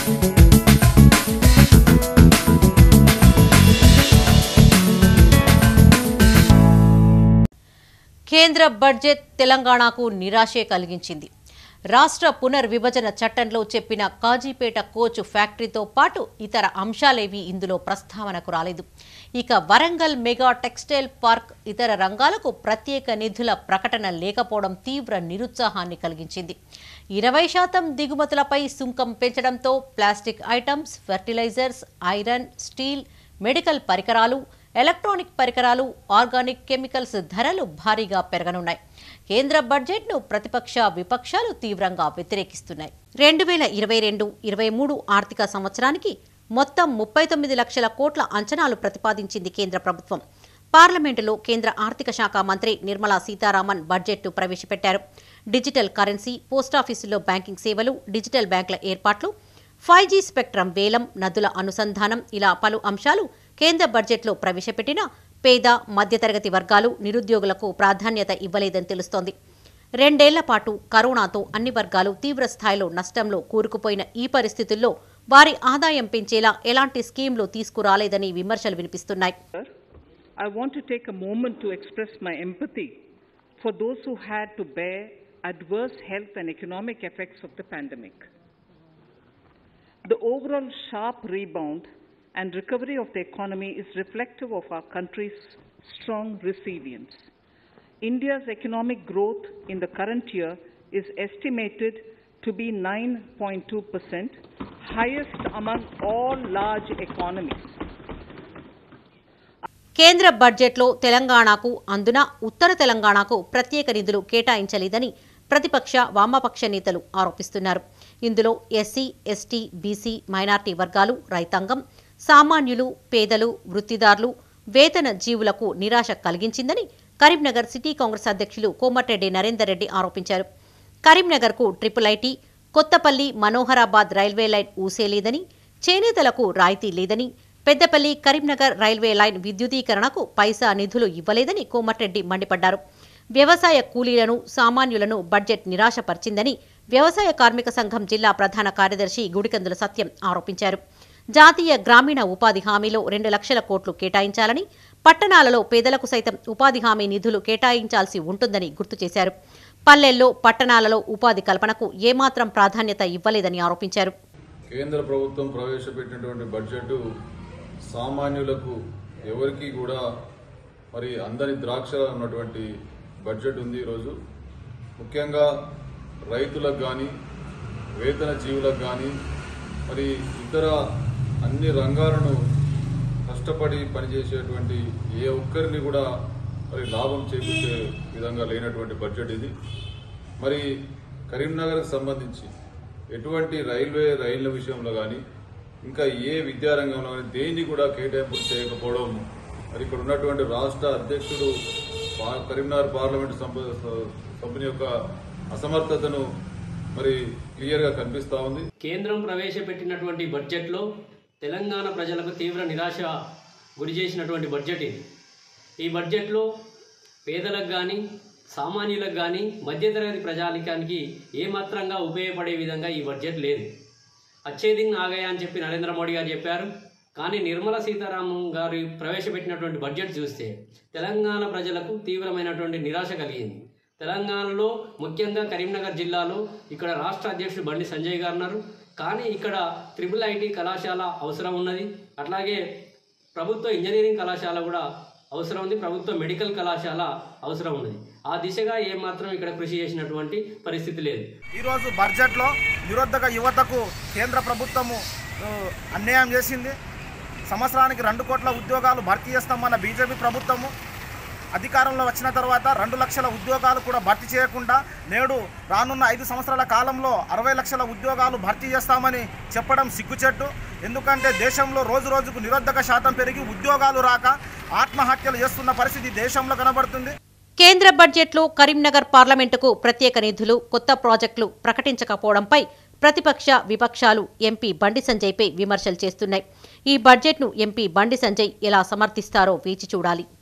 కేంద్ర బడ్జెట్ తెలంగాణకు నిరాశే కలిగించింది రాష్ట్ర పునర్విభజన చట్టంలో చెప్పిన కాజీపేట కోచ్ ఫ్యాక్టరీతో పాటు ఇతర అంశాలేవి ఇందులో ప్రస్తావనకు రాలేదు ఇక వరంగల్ మెగా టెక్స్టైల్ పార్క్ ఇతర రంగాలకు ప్రత్యేక నిధుల ప్రకటన లేకపోవడం తీవ్ర నిరుత్సాహాన్ని కలిగించింది ఇరవై శాతం దిగుమతులపై సుంకం పెంచడంతో plastic items fertilisers iron steel medical పరికరాలు ఎలక్ట్రానిక్ పరికరాలు ఆర్గానిక్ కెమికల్స్ ధరలు భారీగా పెరగనున్నాయి కేంద్ర బడ్జెట్ను ప్రతిపక్ష విపక్షాలు తీవ్రంగా వ్యతిరేకిస్తున్నాయి రెండు వేల ఇరవై రెండు ఇరవై మూడు ఆర్థిక సంవత్సరానికి మొత్తం ముప్పై తొమ్మిది లక్షల కోట్ల అంచనాలు ప్రతిపాదించింది కేంద్ర ప్రభుత్వం పార్లమెంటులో కేంద్ర ఆర్థిక శాఖ మంత్రి నిర్మలా సీతారామన్ బడ్జెట్ను ప్రవేశపెట్టారు డిజిటల్ కరెన్సీ పోస్టాఫీసుల్లో బ్యాంకింగ్ సేవలు డిజిటల్ బ్యాంకుల ఏర్పాట్లు ఫైవ్ జీ స్పెక్ట్రం వేలం నదుల అనుసంధానం ఇలా పలు అంశాలు కేంద్ర బడ్జెట్లో ప్రవేశపెట్టిన పేద మధ్యతరగతి వర్గాలు నిరుద్యోగులకు ప్రాధాన్యత ఇవ్వలేదని తెలుస్తోంది రెండేళ్ల పాటు కరోనాతో అన్ని వర్గాలు తీవ్ర స్థాయిలో నష్టంలో కూరుకుపోయిన ఈ పరిస్థితుల్లో వారి ఆదాయం పెంచేలా ఎలాంటి స్కీమ్లు తీసుకురాలేదని విమర్శలు వినిపిస్తున్నాయి I want to take a moment to express my empathy for those who had to bear adverse health and economic effects of the pandemic. The overall sharp rebound and recovery of the economy is reflective of our country's strong resilience. India's economic growth in the current year is estimated to be 9.2%, highest among all large economies. కేంద్ర బడ్జెట్లో తెలంగాణకు అందున ఉత్తర తెలంగాణకు ప్రత్యేక నిధులు కేటాయించలేదని ప్రతిపక్ష వామపక్ష నేతలు ఆరోపిస్తున్నారు ఇందులో ఎస్సీ ఎస్టీ బీసీ మైనార్టీ వర్గాలు రైతాంగం సామాన్యులు పేదలు వృత్తిదారులు వేతన జీవులకు నిరాశ కలిగించిందని కరీంనగర్ సిటీ కాంగ్రెస్ అధ్యక్షులు కోమటిరెడ్డి నరేందర్ రెడ్డి ఆరోపించారు కరీంనగర్కు triple IT Kothapalli Manoharabad railway line ఊసేలేదని చేనేతలకు రాయితీ లేదని పెద్దపల్లి కరీంనగర్ రైల్వే లైన్ విద్యుదీకరణకు పైసా నిధులు ఇవ్వలేదని కోమటిరెడ్డి మండిపడ్డారు వ్యవసాయ కూలీలను సామాన్యులను బడ్జెట్ నిరాశపరిచిందని వ్యవసాయ కార్మిక సంఘం జిల్లా ప్రధాన కార్యదర్శి గుడికందుల సత్యం ఆరోపించారు జాతీయ గ్రామీణ ఉపాధి హామీలో రెండు లక్షల కోట్లు కేటాయించాలని పట్టణాలలో పేదలకు సైతం ఉపాధి హామీ నిధులు కేటాయించాల్సి ఉంటుందని గుర్తు చేశారు పల్లెల్లో పట్టణాలలో ఉపాధి కల్పనకు ఏమాత్రం ప్రాధాన్యత ఇవ్వలేదని ఆరోపించారు కేంద్ర ప్రభుత్వం ప్రవేశపెట్టినటువంటి బడ్జెట్ సామాన్యులకు ఎవరికి కూడా మరి అందని ద్రాక్ష ఉన్నటువంటి బడ్జెట్ ఉంది ఈరోజు ముఖ్యంగా రైతులకు కానీ వేతన జీవులకు కానీ మరి ఇతర అన్ని రంగాలను కష్టపడి పనిచేసేటువంటి ఏ ఒక్కరిని కూడా మరి లాభం చేకూర్చే విధంగా లేనటువంటి బడ్జెట్ ఇది మరి కరీంనగర్కి సంబంధించి ఎటువంటి రైల్వే రైళ్ల విషయంలో కానీ ఇంకా ఏ విద్యారంగంలో కానీ దేన్ని కూడా కేటాయింపులు చేయకపోవడం మరి ఇక్కడ ఉన్నటువంటి రాష్ట్ర అధ్యక్షుడు పా- కరీంనగర్ పార్లమెంటు సంప- సభ్యుని యొక్క అసమర్థతను మరి క్లియర్గా కనిపిస్తా ఉంది కేంద్రం ప్రవేశపెట్టినటువంటి బడ్జెట్లో తెలంగాణ ప్రజలకు తీవ్ర నిరాశ గురి చేసినటువంటి బడ్జెట్ ఇది ఈ బడ్జెట్లో పేదలకు కానీ సామాన్యులకు కానీ మధ్యతరగతి ప్రజానికానికి ఏమాత్రంగా ఉపయోగపడే విధంగా ఈ బడ్జెట్ లేదు అచ్చేదింగ్ నాగయ్య అని చెప్పి నరేంద్ర మోడీ గారు చెప్పారు కానీ నిర్మలా సీతారామన్ గారు ప్రవేశపెట్టినటువంటి బడ్జెట్ చూస్తే తెలంగాణ ప్రజలకు తీవ్రమైనటువంటి నిరాశ కలిగింది తెలంగాణలో ముఖ్యంగా కరీంనగర్ జిల్లాలో ఇక్కడ రాష్ట్ర అధ్యక్షుడు బండి సంజయ్ గారు ఉన్నారు కానీ ఇక్కడ త్రిపుల్ ఐటీ కళాశాల అవసరం ఉన్నది అట్లాగే ప్రభుత్వ ఇంజనీరింగ్ కళాశాల కూడా అవసరం ఉంది ప్రభుత్వ మెడికల్ కళాశాల అవసరం ఉన్నది ఆ దిశగా ఏమాత్రం ఇక్కడ కృషి చేసినటువంటి పరిస్థితి లేదు ఈరోజు బడ్జెట్లో నిరుద్యోగ యువతకు కేంద్ర ప్రభుత్వము ఆ, అన్యాయం చేసింది సంవత్సరానికి రెండు కోట్ల ఉద్యోగాలు భర్తీ చేస్తామన్న బీజేపీ ప్రభుత్వము అధికారంలో వచ్చిన తర్వాత రెండు లక్షల ఉద్యోగాలు కూడా భర్తీ చేయకుండా నేడు రానున్న ఐదు సంవత్సరాల కాలంలో అరవై లక్షల ఉద్యోగాలు భర్తీ చేస్తామని చెప్పడం సిగ్గుచెట్టు ఎందుకంటే దేశంలో రోజు రోజుకు నిరుద్యోగ శాతం పెరిగి ఉద్యోగాలు రాక ఆత్మహత్యలు చేస్తున్న పరిస్థితి దేశంలో కనబడుతుంది కేంద్ర బడ్జెట్లో కరీంనగర్ పార్లమెంటుకు ప్రత్యేక నిధులు కొత్త ప్రాజెక్టులు ప్రకటించకపోవడంపై ప్రతిపక్ష విపక్షాలు ఎంపీ బండి సంజయ్పై విమర్శలు చేస్తున్నాయి ఈ బడ్జెట్ను ఎంపీ బండి సంజయ్ ఎలా సమర్థిస్తారో వేచి చూడాలి